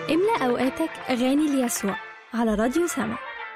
املأ أوقاتك أغاني ليسوع على راديو سما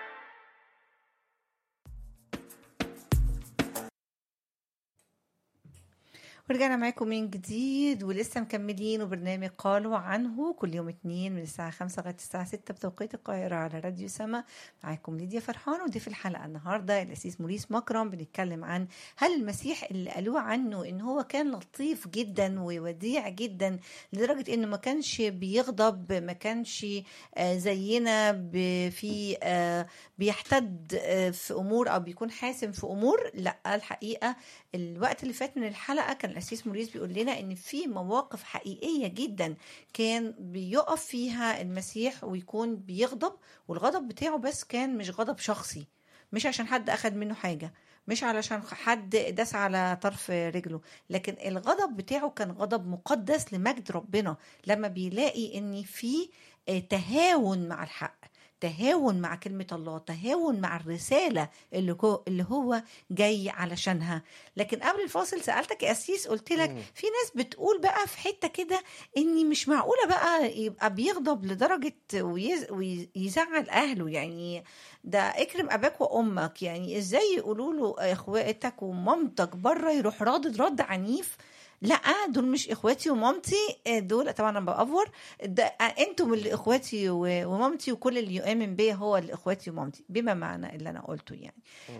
ورجعنا معاكم من جديد ولسه مكملين وبرنامج قالوا عنه كل يوم اتنين من الساعة خمسة لغاية الساعة ستة بتوقيت القاهرة على راديو سما معاكم ليديا فرحان ودي في الحلقة النهاردة الأسيس موريس مكرم بنتكلم عن هل المسيح اللي قالوه عنه إن هو كان لطيف جدا ووديع جدا لدرجة إنه ما كانش بيغضب ما كانش آه، زينا ب- في آه، بيحتد آه، في أمور أو بيكون حاسم في أمور لا الحقيقة الوقت اللي فات من الحلقه كان الاسيس موريس بيقول لنا ان في مواقف حقيقيه جدا كان بيقف فيها المسيح ويكون بيغضب والغضب بتاعه بس كان مش غضب شخصي مش عشان حد اخد منه حاجه مش علشان حد داس على طرف رجله لكن الغضب بتاعه كان غضب مقدس لمجد ربنا لما بيلاقي ان في آه، تهاون مع الحق تهاون مع كلمة الله تهاون مع الرسالة اللي هو, اللي هو جاي علشانها لكن قبل الفاصل سألتك يا أسيس قلت لك في ناس بتقول بقى في حتة كده إني مش معقولة بقى يبقى بيغضب لدرجة ويز- ويزعل أهله يعني ده اكرم أباك وأمك يعني إزاي يقولوا له إخواتك ومامتك بره يروح رادد رد عنيف لا دول مش اخواتي ومامتي دول طبعا انا بافور ده انتم اللي اخواتي و- ومامتي وكل اللي يؤمن بيا هو اللي اخواتي ومامتي بما معنى اللي انا قلته يعني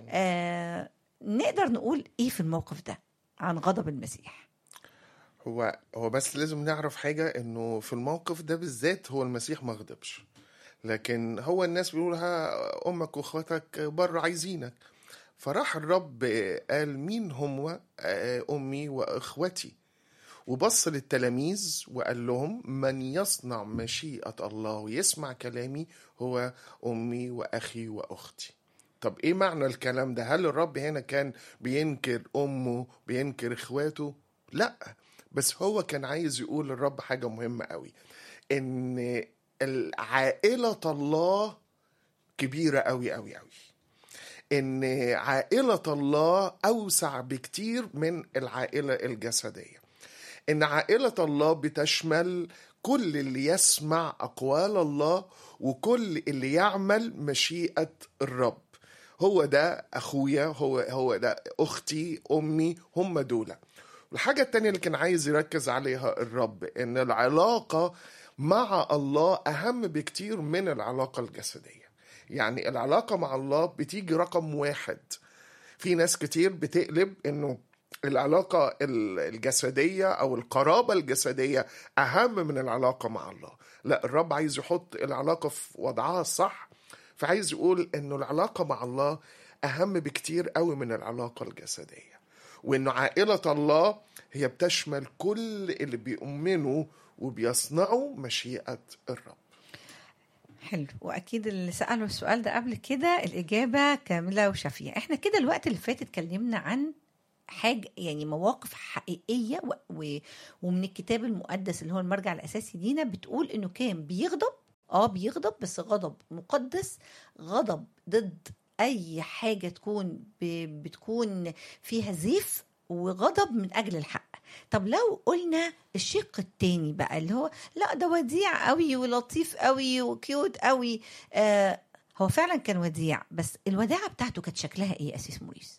آه نقدر نقول ايه في الموقف ده عن غضب المسيح هو هو بس لازم نعرف حاجة انه في الموقف ده بالذات هو المسيح ما غضبش لكن هو الناس بيقولها امك واخواتك بره عايزينك فراح الرب قال مين هم امي واخوتي وبص للتلاميذ وقال لهم من يصنع مشيئة الله ويسمع كلامي هو أمي وأخي وأختي طب إيه معنى الكلام ده هل الرب هنا كان بينكر أمه بينكر إخواته لا بس هو كان عايز يقول للرب حاجة مهمة قوي إن عائلة الله كبيرة قوي قوي قوي ان عائله الله اوسع بكتير من العائله الجسديه ان عائله الله بتشمل كل اللي يسمع اقوال الله وكل اللي يعمل مشيئه الرب هو ده اخويا هو هو ده اختي امي هم دول الحاجه التانية اللي كان عايز يركز عليها الرب ان العلاقه مع الله اهم بكتير من العلاقه الجسديه يعني العلاقة مع الله بتيجي رقم واحد في ناس كتير بتقلب انه العلاقة ال- الجسدية او القرابة الجسدية اهم من العلاقة مع الله لا الرب عايز يحط العلاقة في وضعها الصح فعايز يقول انه العلاقة مع الله اهم بكتير قوي من العلاقة الجسدية وانه عائلة الله هي بتشمل كل اللي بيؤمنوا وبيصنعوا مشيئة الرب حلو واكيد اللي سالوا السؤال ده قبل كده الاجابه كامله وشافيه احنا كده الوقت اللي فات اتكلمنا عن حاجه يعني مواقف حقيقيه و... و... ومن الكتاب المقدس اللي هو المرجع الاساسي لينا بتقول انه كان بيغضب اه بيغضب بس غضب مقدس غضب ضد اي حاجه تكون ب... بتكون فيها زيف وغضب من اجل الحق طب لو قلنا الشق التاني بقى اللي هو لا ده وديع قوي ولطيف قوي وكيوت قوي آه هو فعلا كان وديع بس الوداعه بتاعته كانت شكلها ايه يا اسيس موريس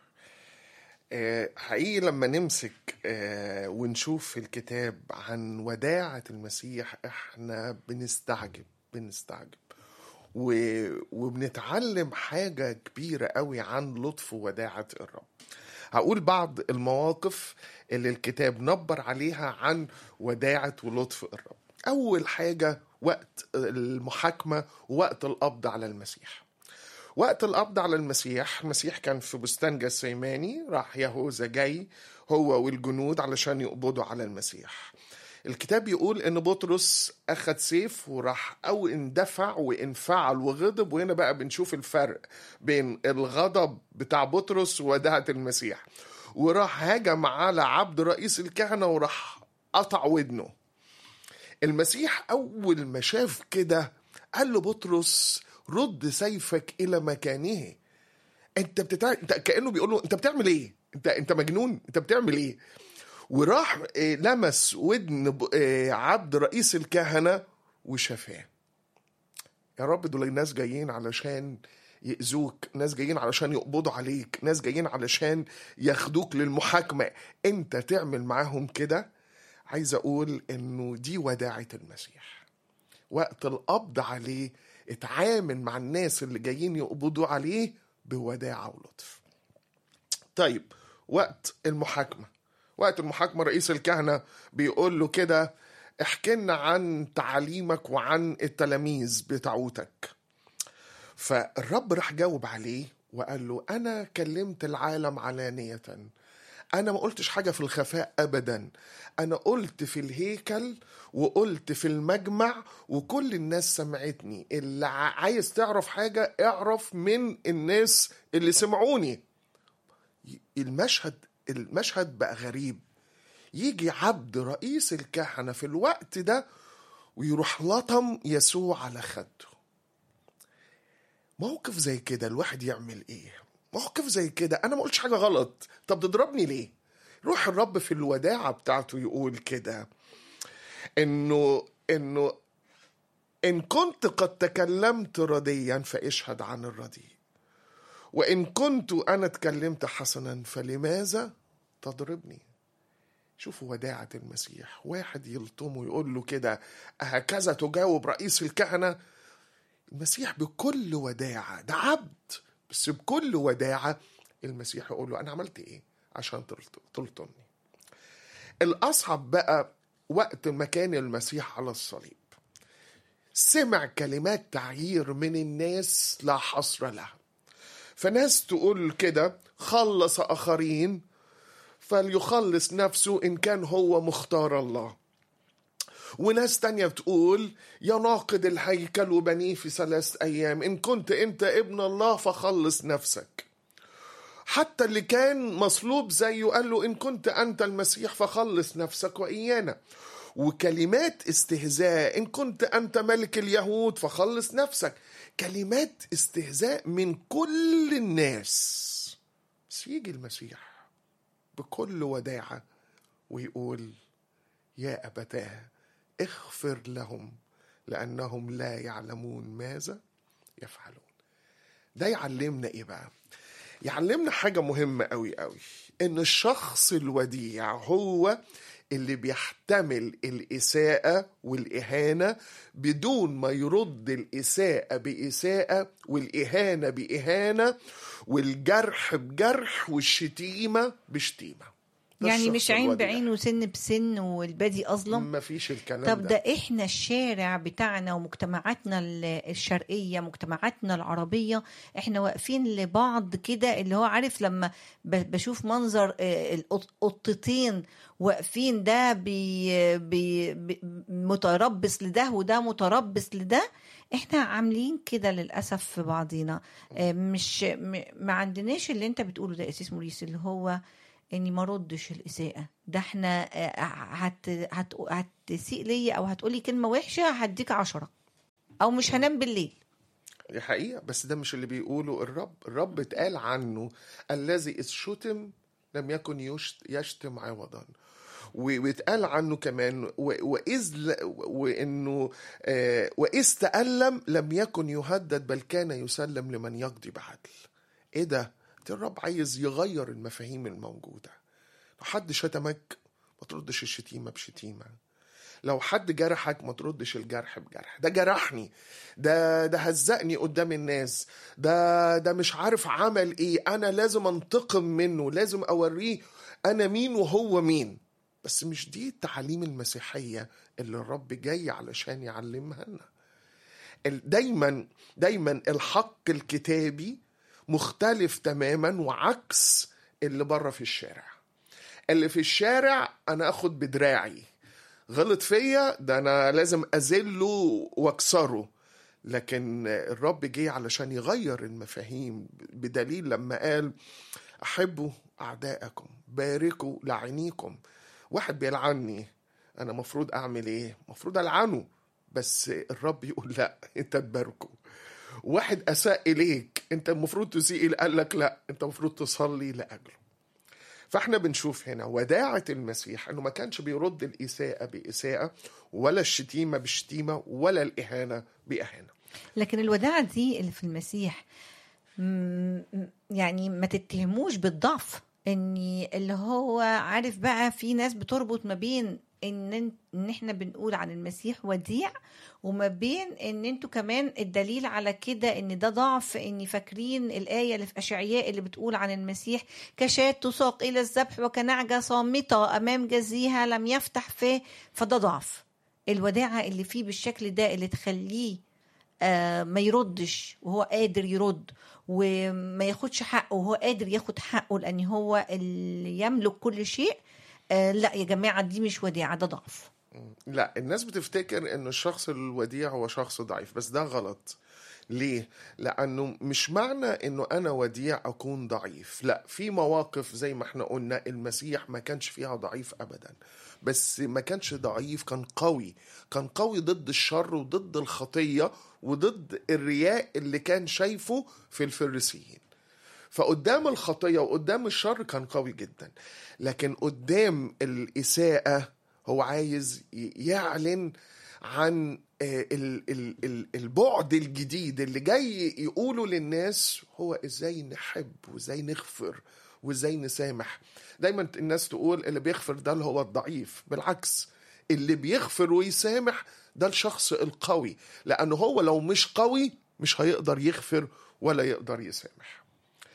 آه، حقيقي لما نمسك آه، ونشوف في الكتاب عن وداعة المسيح احنا بنستعجب بنستعجب و- وبنتعلم حاجة كبيرة قوي عن لطف ووداعة الرب هقول بعض المواقف اللي الكتاب نبر عليها عن وداعة ولطف الرب أول حاجة وقت المحاكمة ووقت القبض على المسيح وقت القبض على المسيح المسيح كان في بستان جسيماني راح يهوذا جاي هو والجنود علشان يقبضوا على المسيح الكتاب يقول ان بطرس اخد سيف وراح او اندفع وانفعل وغضب وهنا بقى بنشوف الفرق بين الغضب بتاع بطرس ووداعة المسيح وراح هاجم على عبد رئيس الكهنة وراح قطع ودنه المسيح اول ما شاف كده قال له بطرس رد سيفك الى مكانه انت بتتع... انت كانه بيقول له انت بتعمل ايه انت انت مجنون انت بتعمل ايه وراح آه، لمس ودن ب- آه، عبد رئيس الكهنه وشفاه يا رب دول الناس جايين علشان يأذوك ناس جايين علشان يقبضوا عليك ناس جايين علشان ياخدوك للمحاكمة انت تعمل معاهم كده عايز اقول انه دي وداعة المسيح وقت القبض عليه اتعامل مع الناس اللي جايين يقبضوا عليه بوداعة ولطف طيب وقت المحاكمة وقت المحاكمة رئيس الكهنة بيقول له كده احكي لنا عن تعاليمك وعن التلاميذ بتاعوتك فالرب راح جاوب عليه وقال له انا كلمت العالم علانية انا ما قلتش حاجة في الخفاء ابدا انا قلت في الهيكل وقلت في المجمع وكل الناس سمعتني اللي عايز تعرف حاجة اعرف من الناس اللي سمعوني المشهد المشهد بقى غريب يجي عبد رئيس الكهنة في الوقت ده ويروح لطم يسوع على خده موقف زي كده الواحد يعمل ايه موقف زي كده انا ما قلتش حاجه غلط طب تضربني ليه روح الرب في الوداعه بتاعته يقول كده انه انه ان كنت قد تكلمت رديا فاشهد عن الرديء وان كنت انا تكلمت حسنا فلماذا تضربني شوفوا وداعة المسيح واحد يلطمه يقول له كده هكذا تجاوب رئيس الكهنة المسيح بكل وداعة ده عبد بس بكل وداعة المسيح يقول له أنا عملت إيه عشان تلطمني الأصعب بقى وقت ما كان المسيح على الصليب سمع كلمات تعيير من الناس لا حصر لها فناس تقول كده خلص آخرين فليخلص نفسه إن كان هو مختار الله وناس تانية بتقول يا ناقد الهيكل وبنيه في ثلاث أيام إن كنت أنت ابن الله فخلص نفسك حتى اللي كان مصلوب زيه قال له إن كنت أنت المسيح فخلص نفسك وإيانا وكلمات استهزاء إن كنت أنت ملك اليهود فخلص نفسك كلمات استهزاء من كل الناس بس يجي المسيح بكل وداعة ويقول يا أبتاه اغفر لهم لأنهم لا يعلمون ماذا يفعلون ده يعلمنا إيه بقى يعلمنا حاجة مهمة قوي قوي إن الشخص الوديع هو اللي بيحتمل الإساءة والإهانة بدون ما يرد الإساءة بإساءة والإهانة بإهانة والجرح بجرح والشتيمة بشتيمة ده يعني الشخص مش عين الوديع. بعين وسن بسن والبادي أظلم ما فيش الكلام طب ده, ده احنا الشارع بتاعنا ومجتمعاتنا ال- الشرقيه مجتمعاتنا العربيه احنا واقفين لبعض كده اللي هو عارف لما ب- بشوف منظر آه، القط- قطتين واقفين ده بي بي بي متربص لده وده متربص لده احنا عاملين كده للاسف في بعضينا آه، مش م- ما عندناش اللي انت بتقوله ده يا اساس موريس اللي هو اني ما ردش الاساءه ده احنا آه، هت هت هتسيء ليا او هتقولي كلمه وحشه هديك عشرة او مش هنام بالليل دي حقيقة بس ده مش اللي بيقوله الرب الرب اتقال عنه الذي إذ شتم لم يكن يشت- يشتم عوضا و- واتقال عنه كمان و- وإذ ل- وإنه آه، وإذ تألم لم يكن يهدد بل كان يسلم لمن يقضي بعدل إيه ده؟ ده الرب عايز يغير المفاهيم الموجودة لو حد شتمك ما تردش الشتيمة بشتيمة لو حد جرحك ما تردش الجرح بجرح ده جرحني ده ده هزقني قدام الناس ده ده مش عارف عمل ايه انا لازم انتقم منه لازم اوريه انا مين وهو مين بس مش دي التعاليم المسيحية اللي الرب جاي علشان يعلمها لنا ال- دايما دايما الحق الكتابي مختلف تماما وعكس اللي بره في الشارع اللي في الشارع انا اخد بدراعي غلط فيا ده انا لازم اذله واكسره لكن الرب جه علشان يغير المفاهيم بدليل لما قال احبوا اعدائكم باركوا لعينيكم واحد بيلعني انا مفروض اعمل ايه مفروض العنه بس الرب يقول لا انت تباركه واحد اساء اليك انت المفروض تسيء قال لك لا انت المفروض تصلي لاجله فاحنا بنشوف هنا وداعة المسيح انه ما كانش بيرد الإساءة بإساءة ولا الشتيمة بشتيمة ولا الإهانة بإهانة لكن الوداعة دي اللي في المسيح م- م- يعني ما تتهموش بالضعف اني اللي هو عارف بقى في ناس بتربط ما بين ان ان احنا بنقول عن المسيح وديع وما بين ان انتوا كمان الدليل على كده ان ده ضعف اني فاكرين الايه اللي في اشعياء اللي بتقول عن المسيح كشاة تساق الى الذبح وكنعجه صامته امام جزيها لم يفتح فيه فده ضعف الوداعه اللي فيه بالشكل ده اللي تخليه آه، ما يردش وهو قادر يرد وما ياخدش حقه وهو قادر ياخد حقه لان هو اللي يملك كل شيء آه، لا يا جماعه دي مش وديعه ده ضعف لا الناس بتفتكر ان الشخص الوديع هو شخص ضعيف بس ده غلط ليه؟ لأنه مش معنى إنه أنا وديع أكون ضعيف، لا في مواقف زي ما إحنا قلنا المسيح ما كانش فيها ضعيف أبدا، بس ما كانش ضعيف كان قوي، كان قوي ضد الشر وضد الخطية وضد الرياء اللي كان شايفه في الفريسيين. فقدام الخطية وقدام الشر كان قوي جدا لكن قدام الإساءة هو عايز ي- يعلن عن آه، ال- ال- ال- البعد الجديد اللي جاي يقوله للناس هو ازاي نحب وازاي نغفر وازاي نسامح دايما الناس تقول اللي بيغفر ده اللي هو الضعيف بالعكس اللي بيغفر ويسامح ده الشخص القوي لأنه هو لو مش قوي مش هيقدر يغفر ولا يقدر يسامح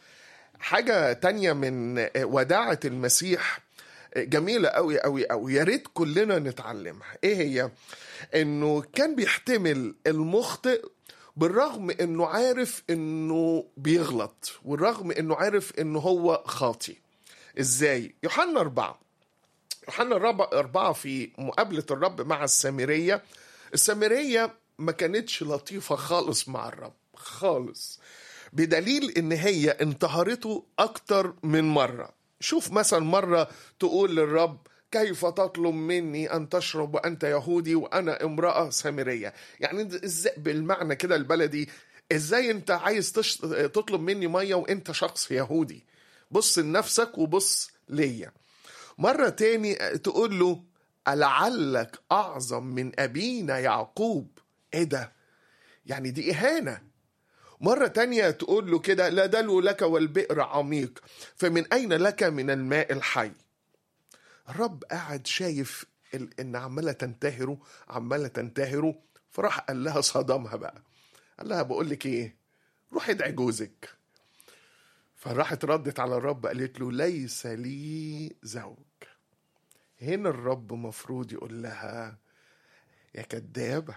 حاجة تانية من وداعة المسيح جميلة قوي قوي قوي يا ريت كلنا نتعلمها ايه هي انه كان بيحتمل المخطئ بالرغم انه عارف انه بيغلط والرغم انه عارف انه هو خاطي ازاي يوحنا أربعة يوحنا الرب- أربعة في مقابلة الرب مع السامرية السامرية ما كانتش لطيفة خالص مع الرب خالص بدليل ان هي انتهرته اكتر من مرة شوف مثلا مرة تقول للرب كيف تطلب مني ان تشرب وانت يهودي وانا امرأة سامرية يعني ازاي بالمعنى كده البلدي ازاي انت عايز تش... تطلب مني مية وانت شخص يهودي بص لنفسك وبص ليا مرة تاني تقول له ألعلك أعظم من أبينا يعقوب إيه ده؟ يعني دي إهانة مرة تانية تقول له كده لا دلو لك والبئر عميق فمن أين لك من الماء الحي الرب قاعد شايف ال- إن عمالة تنتهره عمالة تنتهره فراح قال لها صدمها بقى قال لها بقول لك إيه روح ادعي جوزك فراحت ردت على الرب قالت له ليس لي زوج هنا الرب مفروض يقول لها يا كدابة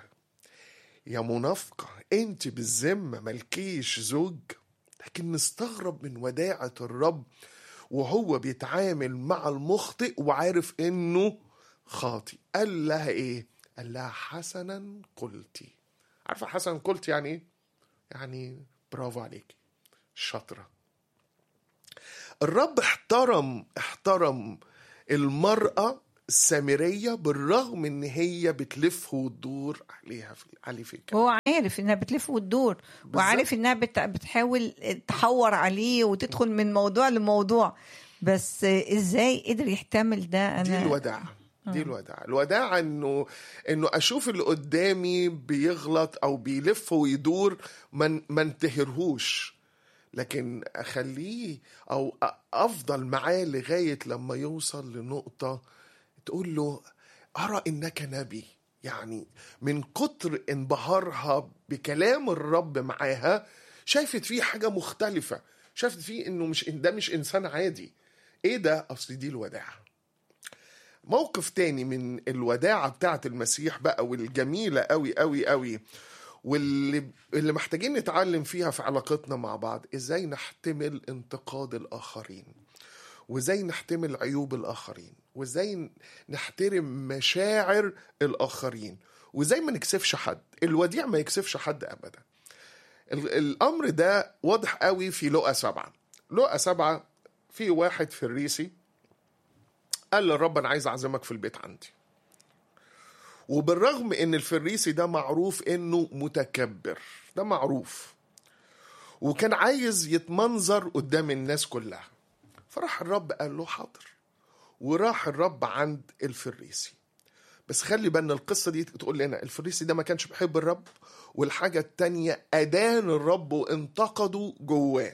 يا منافقة انت بالذمة ملكيش زوج لكن نستغرب من وداعة الرب وهو بيتعامل مع المخطئ وعارف انه خاطئ قال لها ايه قال لها حسنا قلتي عارفة حسنا قلت يعني ايه يعني برافو عليكي شاطره الرب احترم احترم المرأة السامرية بالرغم ان هي بتلف وتدور عليها في عليه في الكلام هو عارف انها بتلف وتدور وعارف انها بت... بتحاول تحور عليه وتدخل من موضوع لموضوع بس ازاي قدر يحتمل ده دي انا الوداعة دي الوداعة الوداعة انه انه اشوف اللي قدامي بيغلط او بيلف ويدور ما ما انتهرهوش لكن اخليه او أ- افضل معاه لغاية لما يوصل لنقطة تقول له ارى انك نبي يعني من كتر انبهارها بكلام الرب معاها شافت فيه حاجة مختلفة شافت فيه انه مش ده مش انسان عادي ايه ده اصل دي الوداعه موقف تاني من الوداعة بتاعة المسيح بقى والجميلة قوي قوي قوي واللي اللي محتاجين نتعلم فيها في علاقتنا مع بعض ازاي نحتمل انتقاد الآخرين وازاي نحتمل عيوب الآخرين وازاي نحترم مشاعر الآخرين وازاي ما نكسفش حد الوديع ما يكسفش حد أبدا ال- الأمر ده واضح قوي في لقا سبعة لقا سبعة في واحد فريسي قال للرب انا عايز اعزمك في البيت عندي وبالرغم ان الفريسي ده معروف انه متكبر ده معروف وكان عايز يتمنظر قدام الناس كلها فراح الرب قال له حاضر وراح الرب عند الفريسي بس خلي بالنا القصة دي تقول لنا الفريسي ده ما كانش بيحب الرب والحاجة التانية أدان الرب وانتقده جواه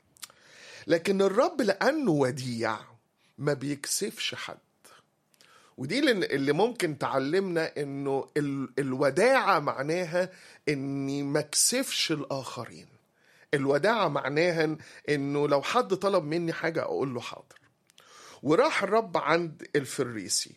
لكن الرب لأنه وديع ما بيكسفش حد ودي اللي اللي ممكن تعلمنا انه ال- الوداعة معناها اني ما اكسفش الاخرين الوداعة معناها انه لو حد طلب مني حاجة اقول له حاضر وراح الرب عند الفريسي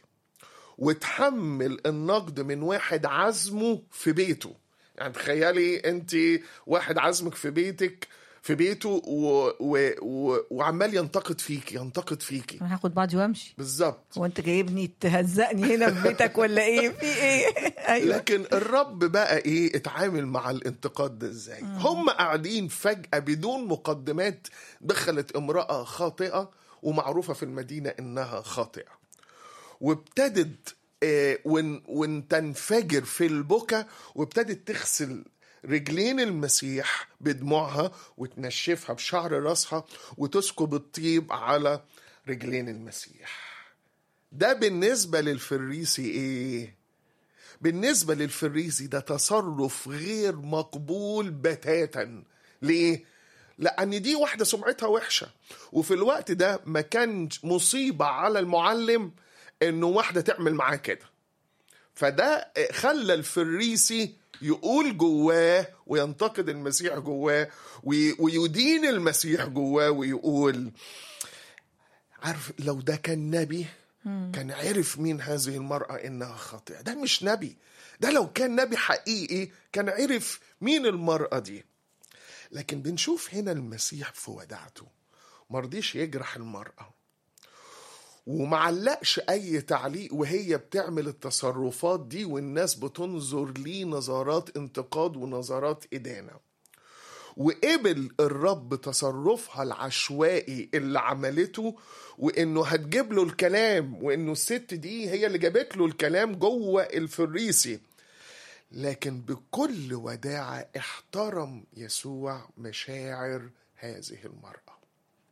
وتحمل النقد من واحد عزمه في بيته يعني تخيلي انت واحد عزمك في بيتك في بيته و... و... و... وعمال ينتقد فيكي ينتقد فيكي انا هاخد بعضي وامشي بالظبط وانت جايبني تهزقني هنا في بيتك ولا ايه في ايه ايوه لكن الرب بقى ايه اتعامل مع الانتقاد ده ازاي هم قاعدين فجأة بدون مقدمات دخلت امرأة خاطئة ومعروفة في المدينة انها خاطئة وابتدت آه، ون ون تنفجر في البكا وابتدت تغسل رجلين المسيح بدموعها وتنشفها بشعر راسها وتسكب الطيب على رجلين المسيح ده بالنسبة للفريسي ايه بالنسبة للفريسي ده تصرف غير مقبول بتاتا ليه؟ لأن دي واحدة سمعتها وحشة وفي الوقت ده ما كان مصيبة على المعلم إنه واحدة تعمل معاه كده فده خلى الفريسي يقول جواه وينتقد المسيح جواه وي- ويدين المسيح جواه ويقول عارف لو ده كان نبي كان عرف مين هذه المرأة إنها خاطئة ده مش نبي ده لو كان نبي حقيقي كان عرف مين المرأة دي لكن بنشوف هنا المسيح في وداعته مرضيش يجرح المرأة ومعلقش أي تعليق وهي بتعمل التصرفات دي والناس بتنظر ليه نظرات انتقاد ونظرات إدانة وقبل الرب تصرفها العشوائي اللي عملته وانه هتجيب له الكلام وانه الست دي هي اللي جابت له الكلام جوه الفريسي لكن بكل وداعة احترم يسوع مشاعر هذه المرأة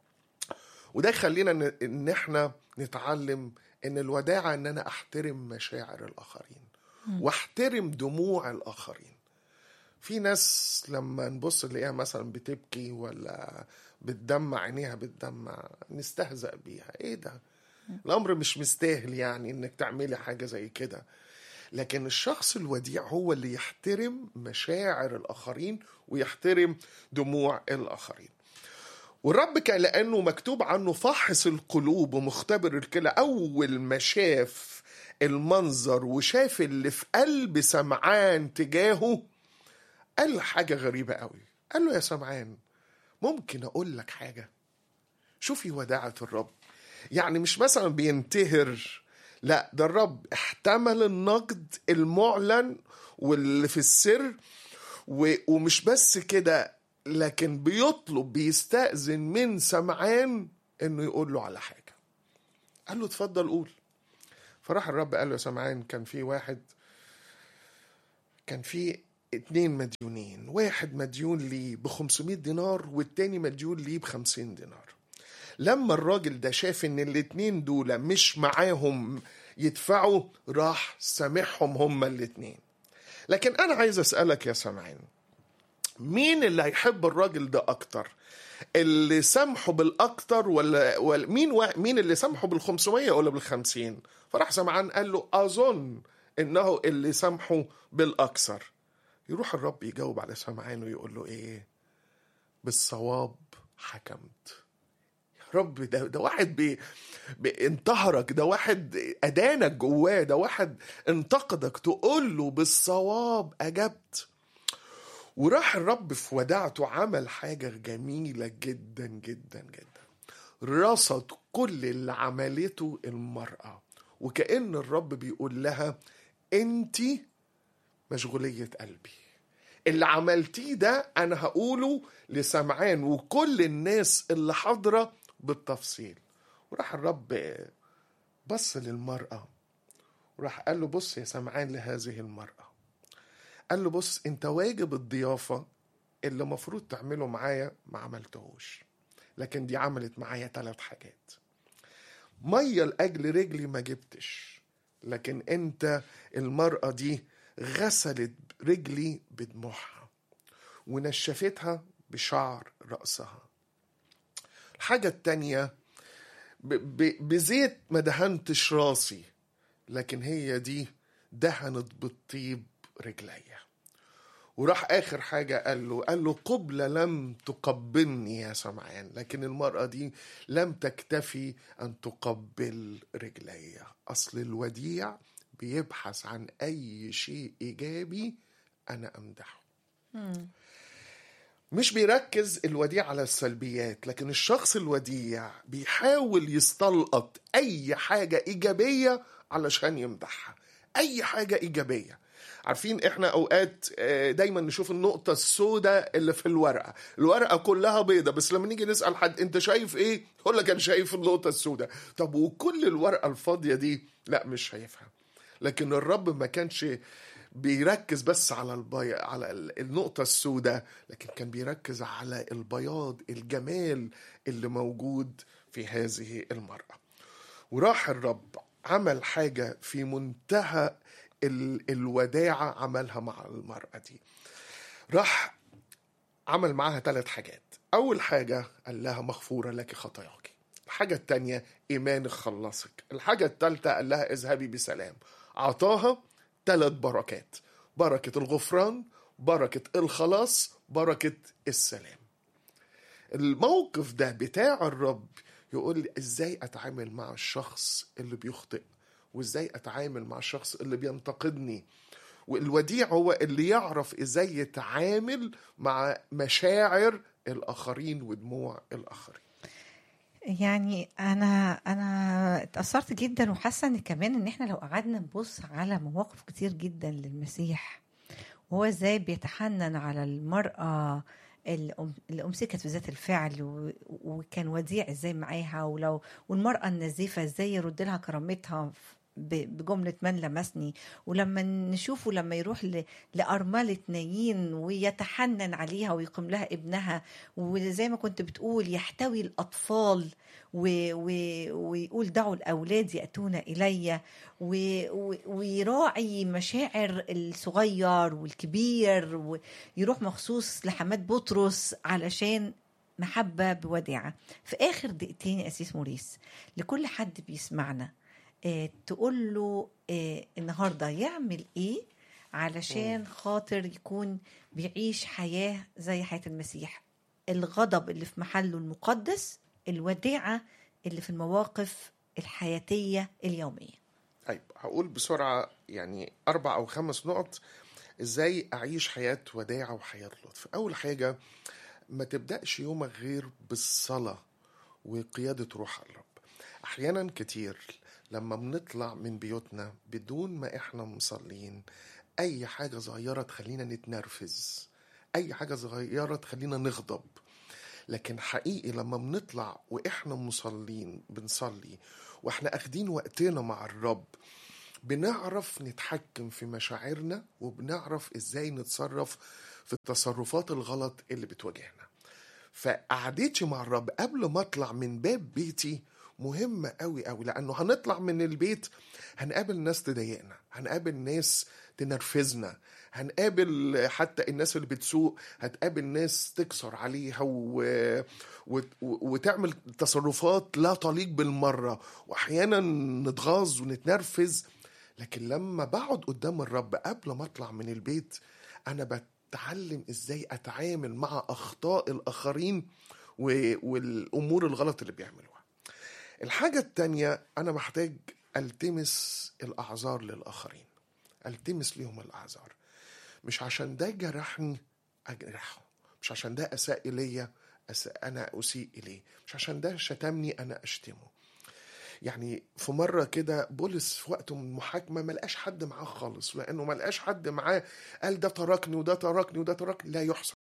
وده يخلينا ن- ان احنا نتعلم ان الوداعة ان انا احترم مشاعر الاخرين واحترم دموع الاخرين في ناس لما نبص نلاقيها مثلا بتبكي ولا بتدمع عينيها بتدمع نستهزأ بيها ايه ده الامر مش مستاهل يعني انك تعملي حاجة زي كده لكن الشخص الوديع هو اللي يحترم مشاعر الاخرين ويحترم دموع الاخرين والرب كان لانه مكتوب عنه فاحص القلوب ومختبر الكلى اول ما شاف المنظر وشاف اللي في قلب سمعان تجاهه قال له حاجه غريبه قوي قال له يا سمعان ممكن اقول لك حاجه شوفي وداعه الرب يعني مش مثلا بينتهر لا ده الرب احتمل النقد المعلن واللي في السر و- ومش بس كده لكن بيطلب بيستأذن من سمعان انه يقول له على حاجة قال له اتفضل قول فراح الرب قال له يا سمعان كان في واحد كان في اتنين مديونين واحد مديون لي ب 500 دينار والتاني مديون لي ب 50 دينار لما الراجل ده شاف ان الاتنين دول مش معاهم يدفعوا راح سامحهم هما الاتنين لكن انا عايز اسألك يا سمعان مين اللي هيحب الراجل ده اكتر اللي سامحه بالاكتر ولا, ولا مين وا... مين اللي سامحه بال 500 ولا بال 50 فراح سمعان قال له اظن انه اللي سامحه بالاكثر يروح الرب يجاوب على سمعان ويقول له ايه بالصواب حكمت يا رب ده ده واحد بي انتهرك ده واحد ادانك جواه ده واحد انتقدك تقول له بالصواب اجبت وراح الرب في وداعته عمل حاجة جميلة جدا جدا جدا رصد كل اللي عملته المرأة وكأن الرب بيقول لها انت مشغولية قلبي اللي عملتيه ده انا هقوله لسمعان وكل الناس اللي حاضرة بالتفصيل وراح الرب بص للمرأة وراح قال له بص يا سمعان لهذه المرأة قال له بص انت واجب الضيافة اللي مفروض تعمله معايا ما عملتهوش لكن دي عملت معايا ثلاث حاجات ميه لاجل رجلي ما جبتش لكن انت المراه دي غسلت رجلي بدموعها ونشفتها بشعر راسها الحاجه التانيه ب- ب- بزيت ما دهنتش راسي لكن هي دي دهنت بالطيب رجليا وراح اخر حاجه قال له قال له قبله لم تقبلني يا سمعان لكن المراه دي لم تكتفي ان تقبل رجليا اصل الوديع بيبحث عن اي شيء ايجابي انا امدحه مش بيركز الوديع على السلبيات لكن الشخص الوديع بيحاول يستلقط اي حاجه ايجابيه علشان يمدحها اي حاجه ايجابيه عارفين احنا اوقات آه، دايما نشوف النقطه السوداء اللي في الورقه الورقه كلها بيضه بس لما نيجي نسال حد انت شايف ايه يقول لك انا شايف النقطه السوداء طب وكل الورقه الفاضيه دي لا مش شايفها لكن الرب ما كانش بيركز بس على البي... على ال- النقطة السوداء لكن كان بيركز على البياض الجمال اللي موجود في هذه المرأة وراح الرب عمل حاجة في منتهى ال... الوداعة عملها مع المرأة دي راح عمل معاها ثلاث حاجات أول حاجة قال لها مغفورة لك خطاياك الحاجة التانية إيمانك خلصك الحاجة التالتة قال لها اذهبي بسلام عطاها ثلاث بركات بركة الغفران بركة الخلاص بركة السلام الموقف ده بتاع الرب يقول لي ازاي اتعامل مع الشخص اللي بيخطئ وازاي اتعامل مع الشخص اللي بينتقدني والوديع هو اللي يعرف ازاي يتعامل مع مشاعر الاخرين ودموع الاخرين يعني انا انا اتاثرت جدا وحاسه ان كمان ان احنا لو قعدنا نبص على مواقف كتير جدا للمسيح وهو ازاي بيتحنن على المراه اللي أم- اللي امسكت في ذات الفعل و- وكان وديع ازاي معاها ولو والمراه النزيفه ازاي يرد لها كرامتها ب- بجملة من لمسني ولما نشوفه لما يروح ل- لأرملة نايين ويتحنن عليها ويقيم لها ابنها وزي ما كنت بتقول يحتوي الأطفال و و ويقول دعوا الأولاد يأتون إلي و و ويراعي مشاعر الصغير والكبير ويروح مخصوص لحماد بطرس علشان محبة بوداعة في آخر دقيقتين يا أسيس موريس لكل حد بيسمعنا آه تقول له آه النهاردة يعمل إيه علشان خاطر يكون بيعيش حياة زي حياة المسيح الغضب اللي في محله المقدس الوداعة اللي في المواقف الحياتية اليومية طيب هقول بسرعة يعني أربع أو خمس نقط إزاي أعيش حياة وداعة وحياة لطف أول حاجة ما تبدأش يومك غير بالصلاة وقيادة روح الرب أحيانا كتير لما بنطلع من بيوتنا بدون ما إحنا مصلين أي حاجة صغيرة تخلينا نتنرفز أي حاجة صغيرة تخلينا نغضب لكن حقيقي لما بنطلع واحنا مصلين بنصلي واحنا اخدين وقتنا مع الرب بنعرف نتحكم في مشاعرنا وبنعرف ازاي نتصرف في التصرفات الغلط اللي بتواجهنا فقعدتي مع الرب قبل ما اطلع من باب بيتي مهمة قوي قوي لأنه هنطلع من البيت هنقابل ناس تضايقنا هنقابل ناس تنرفزنا هنقابل حتى الناس اللي بتسوق هتقابل ناس تكسر عليها و... و... وتعمل تصرفات لا تليق بالمرة وأحيانا نتغاظ ونتنرفز لكن لما بقعد قدام الرب قبل ما أطلع من البيت أنا بتعلم إزاي أتعامل مع أخطاء الآخرين و... والأمور الغلط اللي بيعملوها الحاجة التانية أنا محتاج ألتمس الأعذار للآخرين ألتمس ليهم الأعذار مش عشان ده جرحني أجرحه مش عشان ده أساء إلي أس... أنا أسيء إليه مش عشان ده شتمني أنا أشتمه يعني في مرة كده بولس في وقته من المحاكمة ما لقاش حد معاه خالص لأنه ما لقاش حد معاه قال ده تركني وده تركني وده تركني لا يحسب